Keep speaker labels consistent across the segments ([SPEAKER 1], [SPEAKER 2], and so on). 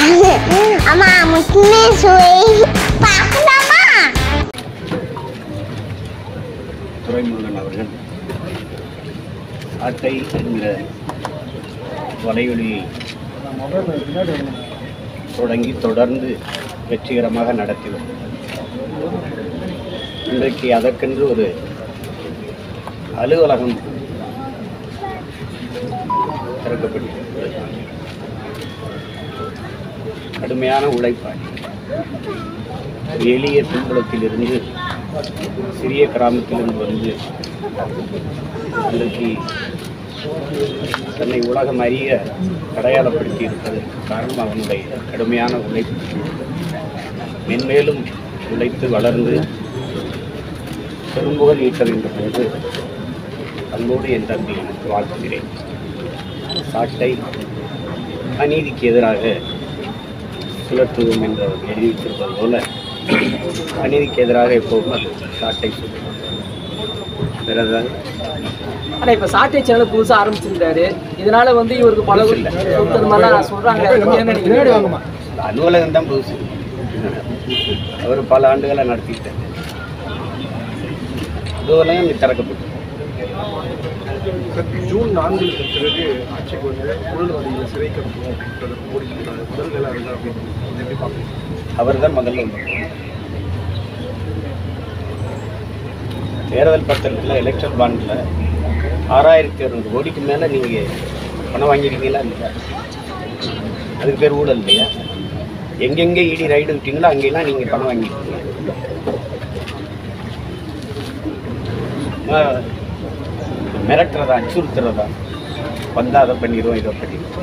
[SPEAKER 1] அம்மா முக்கியமே சுவை பார்க்கலாமா
[SPEAKER 2] துரைமுருகன் அவர்கள் ஆட்டை என்கிற வலையொலியை தொடங்கி தொடர்ந்து வெற்றிகரமாக நடத்தி வருகிறார் இன்றைக்கு அதற்கென்று ஒரு அலுவலகம் திறக்கப்பட்டிருக்கிறது கடுமையான உழைப்பாளி ஒரு எளிய பின்புலத்திலிருந்து சிறிய கிராமத்திலிருந்து வந்து இன்றைக்கு தன்னை உலகம் அறிய அடையாளப்படுத்தி இருப்பதற்கு காரணம் அவனுடைய கடுமையான உழைப்பு மென்மேலும் உழைத்து வளர்ந்து பெரும்புகழ் ஈட்ட வேண்டும் என்று அன்போடு என் தம்பி எனக்கு வாழ்த்துகிறேன் சாட்டை அநீதிக்கு எதிராக சுழற்றுவோம் என்று அவர் எழுதி வைத்திருப்பது போல அநீதிக்கு எதிராக எப்போதும் அது சாட்டை சொல்லும் வேற ஏதாவது
[SPEAKER 3] ஆனா இப்ப சாட்டை சேனல் புதுசா ஆரம்பிச்சிருக்காரு இதனால வந்து இவருக்கு பல
[SPEAKER 2] இல்ல.
[SPEAKER 3] சொத்து மாதிரிலாம் சொல்றாங்க நீங்க என்ன நினைக்கிறீங்க?
[SPEAKER 2] அலுவலகம் தான் புதுசு அவர் பல ஆண்டுகளை நடத்திட்டார் அலுவலகம் இங்க திறக்கப்பட்டு
[SPEAKER 4] ஜூன் நான்குக்கு பிறகு ஆட்சிக்கு வந்து உள்வரையில் சிறை கட்டணும் அப்படின்றத மோடி சொல்றாரு முதல் வேலை அதுதான் அப்படின்னு இதை எப்படி பார்க்குறீங்க
[SPEAKER 2] அவர் தான் முதல்ல வந்தார். தேர்தல் பத்திரத்தில் எலெக்ஷன் பாண்டில் ஆறாயிரத்தி இரநூறு கோடிக்கு மேலே நீங்கள் பணம் வாங்கியிருக்கீங்களா இல்லையா அதுக்கு பேர் ஊழல் இல்லையா எங்கெங்கே இடி ரைடு விட்டீங்களோ அங்கெல்லாம் நீங்கள் பணம் வாங்கியிருக்கீங்க சும்மா மிரட்டுறதா அச்சுறுத்துறதா வந்தால் அதை பண்ணிடுவோம் இதை பண்ணிடுவோம்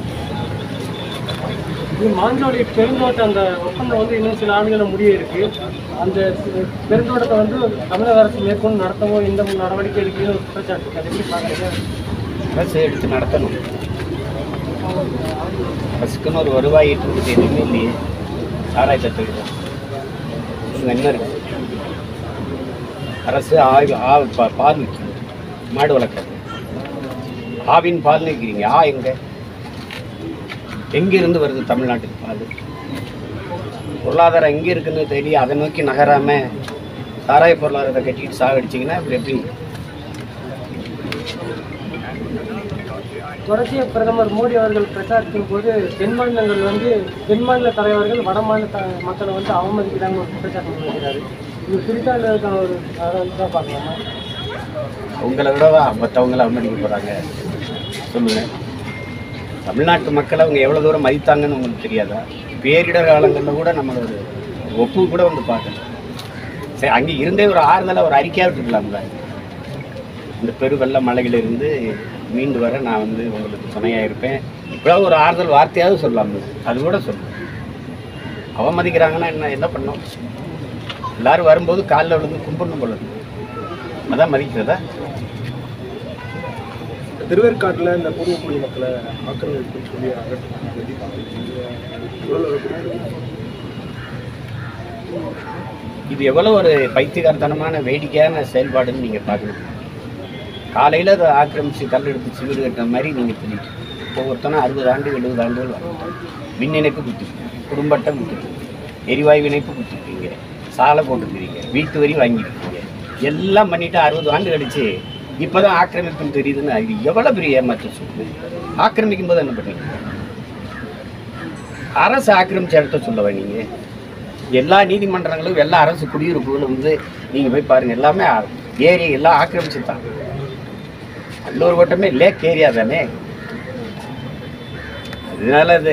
[SPEAKER 5] இது மாஞ்சோலை பெருந்தோட்ட அந்த ஒப்பந்தம் வந்து இன்னும் சில ஆண்டுகள முடிய இருக்கு அந்த பெருந்தோட்டத்தை வந்து தமிழக அரசு மேற்கொண்டு நடத்தவோ எந்த நடவடிக்கை எடுக்கணும் ஒரு குற்றச்சாட்டு இருக்கு. அதை எப்படி பார்க்குறீங்க
[SPEAKER 2] அரசு எடுத்து நடத்தணும் அரசுக்குன்னு ஒரு வருவாய் ஈட்டுறது எதுவுமே இல்லையே சாராய் தத்துவம் இங்க என்ன இருக்கு அரசு ஆய்வு ஆ பா- பால் விற்கும் மாடு வளர்க்குறது ஆவின் பால் விற்கிறீங்க ஆ எங்க எங்கிருந்து வருது தமிழ்நாட்டுக்கு பால் பொருளாதாரம் எங்கே இருக்குன்னு தெரிய அதை நோக்கி நகராம சாராய பொருளாதாரத்தை கட்டிட்டு சாகடிச்சிங்கன்னா இப்படி எப்படி
[SPEAKER 5] தொடர்ச்சியாக பிரதமர் மோடி அவர்கள் பிரச்சாரத்தின் போது தென் மாநிலங்கள் வந்து தென் மாநில தலைவர்கள் வட மாநில த மக்களை வந்து அவமதிக்கிறாங்க ஒரு குற்றச்சாட்டு வைக்கிறாரு இது பிரித்தாண்டதுக்கான ஒரு தான் பார்க்கலாமா
[SPEAKER 2] அவங்கள விடவா மற்றவங்கள அவமதிக்க போகிறாங்க சொல்லுங்க தமிழ்நாட்டு மக்களை அவங்க எவ்வளோ தூரம் மதித்தாங்கன்னு உங்களுக்கு தெரியாதா பேரிடர் காலங்களில் கூட நம்மளோட ஒரு ஒப்பு கூட வந்து பார்க்கல சரி அங்கே இருந்தே ஒரு ஆறுதலாக ஒரு அறிக்கையாக விட்டுக்கலாம்ல இந்த பெருவெள்ள மலையிலிருந்து மீண்டு வர நான் வந்து உங்களுக்கு துணையாக இருப்பேன் இப்போதான் ஒரு ஆறுதல் வார்த்தையாவது சொல்லலாம்ல அது கூட சொல்லணும் அவமதிக்கிறாங்கன்னா என்ன என்ன பண்ணோம் எல்லாரும் வரும்போது காலில் விழுந்து கும்பிடணும் போல இருக்கு. அதான் மதிக்கிறதா
[SPEAKER 4] திருவேற்காட்டில் இந்த பூர்வ குடி மக்களை ஆக்கிரமிப்புன்னு சொல்லி அகற்றணும் எப்படி பார்க்குறீங்க குரல் வரக்கூடிய
[SPEAKER 2] இது எவ்வளோ ஒரு பைத்தியகாரத்தனமான வேடிக்கையான செயல்பாடுன்னு நீங்கள் பார்க்கணும் காலையில் அதை ஆக்கிரமித்து கல் எடுத்து சிவிடு கட்டுற மாதிரி நீங்கள் தெரியும் ஒவ்வொருத்தனும் அறுபது ஆண்டு எழுபது ஆண்டுகள் வரும் மின் இணைப்பு கொடுத்துருக்கீங்க குடும்ப அட்டை கொடுத்துருக்கீங்க எரிவாயு இணைப்பு கொடுத்துருக்கீங்க சாலை போட்டுருக்கீங்க வீட்டு வரி வாங்கியிருக்கீங்க எல்லாம் பண்ணிட்டு அறுபது ஆண்டு கழிச்சு இப்போ தான் ஆக்கிரமிப்புன்னு தெரியுதுன்னு அது எவ்வளோ பெரிய ஏமாற்றம் சொல்லுது ஆக்கிரமிக்கும் போது என்ன பண்ணுறீங்க அரசு ஆக்கிரமிச்ச இடத்த சொல்லவா நீங்கள் எல்லா நீதிமன்றங்களும் எல்லா அரசு குடியிருப்புகளும் வந்து நீங்கள் போய் பாருங்கள் எல்லாமே ஏரி எல்லாம் ஆக்கிரமிச்சு தான் நல்லூர் வட்டமே லேக் ஏரியா தானே அதனால அது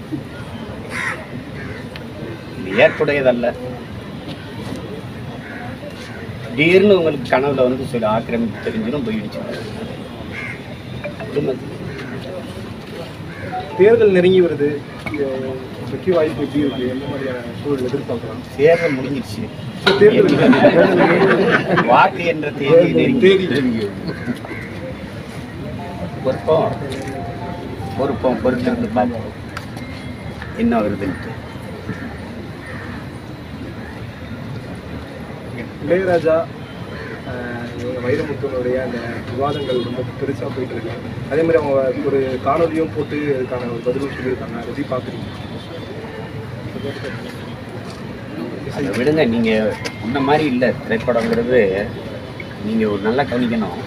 [SPEAKER 2] இது ஏற்புடையதல்ல திடீர்னு உங்களுக்கு கனவுல வந்து சில ஆக்கிரமிப்பு தெரிஞ்சிடும் போயிடுச்சு குடும்பத்து
[SPEAKER 4] தேர்தல் நெருங்கி வருது அஹ் வெற்றி வாய்ப்பு எப்படி இருக்கு எந்த மாதிரியான சூழல் எதிர்பார்க்கலாம்
[SPEAKER 2] தேர்தல் முடிஞ்சிருச்சு
[SPEAKER 4] தேர்தல்
[SPEAKER 2] வாக்கு என்ற தேதி நெருங்கி
[SPEAKER 4] தேதி
[SPEAKER 2] பொறுப்போம் பொறுப்போம் பொறுத்திருந்து பார்ப்போம் என்ன வருதுன்ட்டு
[SPEAKER 4] இளையராஜா அஹ், இவங்க வைரமுத்துவனுடைய அந்த விவாதங்கள் ரொம்ப பெருசாக போயிட்டு இருக்கு அதே மாதிரி அவங்க ஒரு காணொலியும் போட்டு அதுக்கான ஒரு பதிலும் சொல்லியிருக்காங்க அதை எப்படி பார்க்குறீங்க
[SPEAKER 2] அதை விடுங்க நீங்கள் முன்ன மாதிரி இல்லை திரைப்படங்கிறது நீங்கள் ஒரு நல்லா கவனிக்கணும்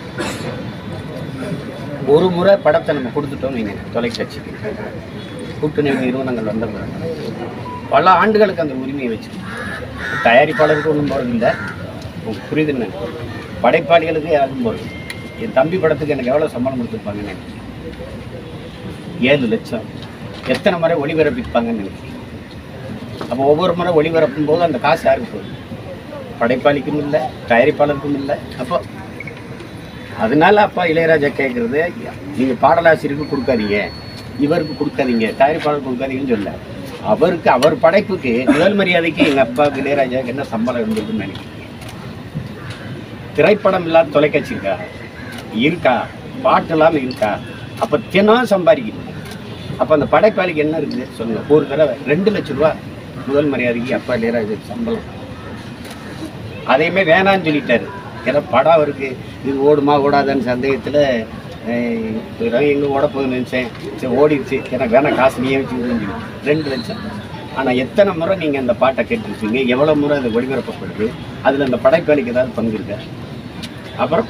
[SPEAKER 2] ஒரு முறை படத்தை நம்ம கொடுத்துட்டோம் நீங்கள் தொலைக்காட்சிக்கு கூட்டணி நிறுவனங்கள் வந்த பிறகு பல ஆண்டுகளுக்கு அந்த உரிமையை வச்சு தயாரிப்பாளருக்கு ஒன்றும் போகிறது இல்லை உங்களுக்கு புரியுதுன்னு படைப்பாளிகளுக்கு யாருக்கும் போகிறது என் தம்பி படத்துக்கு எனக்கு எவ்வளோ சம்பளம் கொடுத்துருப்பாங்கன்னு நினைக்கிறேன். ஏழு லட்சம் எத்தனை முறை ஒளிபரப்பிப்பாங்கன்னு நினைக்கிறேன். அப்போ ஒவ்வொரு முறை ஒளிபரப்பும் போது அந்த காசு யாருக்கு போகுது படைப்பாளிக்கும் இல்லை தயாரிப்பாளருக்கும் இல்லை அப்போ அதனால அப்பா இளையராஜா கேட்குறது நீங்கள் பாடலாசிரியருக்கு கொடுக்காதீங்க இவருக்கு கொடுக்காதீங்க தயாரிப்பாளருக்கு கொடுக்காதீங்கன்னு சொல்ல அவருக்கு அவர் படைப்புக்கு முதல் மரியாதைக்கு எங்கள் அப்பாவுக்கு இளையராஜாவுக்கு என்ன சம்பளம் இருந்ததுன்னு நினைக்கிறேன் திரைப்படம் இல்லாத தொலைக்காட்சி இருக்கா இருக்கா பாட்டு இல்லாமல் இருக்கா அப்போ தினம் சம்பாதிக்கணும் அப்போ அந்த படைப்பாளிக்கு என்ன இருக்குது சொல்லுங்க ஒரு தடவை ரெண்டு லட்ச ரூபா முதல் மரியாதைக்கு அப்பா இளையராஜா சம்பளம் அதையுமே வேணான்னு சொல்லிட்டாரு ஏன்னா படம் அவருக்கு இது ஓடுமா ஓடாதான்னு சந்தேகத்தில் எங்கே ஓட போகுதுன்னு நினச்சேன் சரி ஓடிடுச்சு எனக்கு வேணாம் காசு நீயே வச்சு விடுன்னு சொல்லி ரெண்டு லட்சம் ஆனால் எத்தனை முறை நீங்கள் அந்த பாட்டை கேட்டிருப்பீங்க எவ்வளோ முறை அது ஒளிபரப்பப்படுது அதில் அந்த படைப்பாளிக்கு ஏதாவது பங்கு இருக்கா அப்புறம்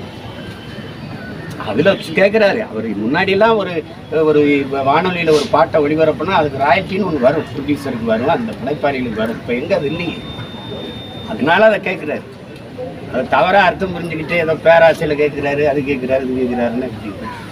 [SPEAKER 2] அதில் கேட்குறாரு அவர் முன்னாடிலாம் ஒரு ஒரு வானொலியில் ஒரு பாட்டை ஒளிபரப்புனா அதுக்கு ராயல்ட்டின்னு ஒன்று வரும் ப்ரொடியூசருக்கு வரும் அந்த படைப்பாளிகளுக்கு வரும் இப்போ எங்கே அது இல்லையே அதனால அதை கேட்குறாரு அது தவறாக அர்த்தம் புரிஞ்சுக்கிட்டு ஏதோ பேராசையில் கேட்குறாரு அது கேட்குறாரு இது கேட்குறாருன்னு இப்படி.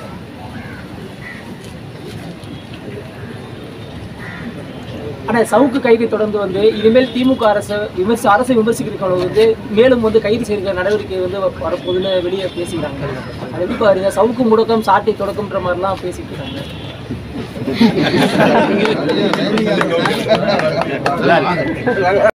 [SPEAKER 3] ஆனா சவுக்கு கைது தொடர்ந்து வந்து இனிமேல் திமுக அரசு விமர்சி அரசை விமர்சிக்கிறவங்க வந்து மேலும் வந்து கைது செய்கிற நடவடிக்கை வந்து வரப்போகுதுன்னு வெளியே பேசிக்கிறாங்க அது எப்படி பாருங்க சவுக்கு முடக்கம் சாட்டை தொடக்கம்ன்ற மாதிரிலாம் பேசிட்டு இருக்காங்க
[SPEAKER 2] நல்லா இருக்கு.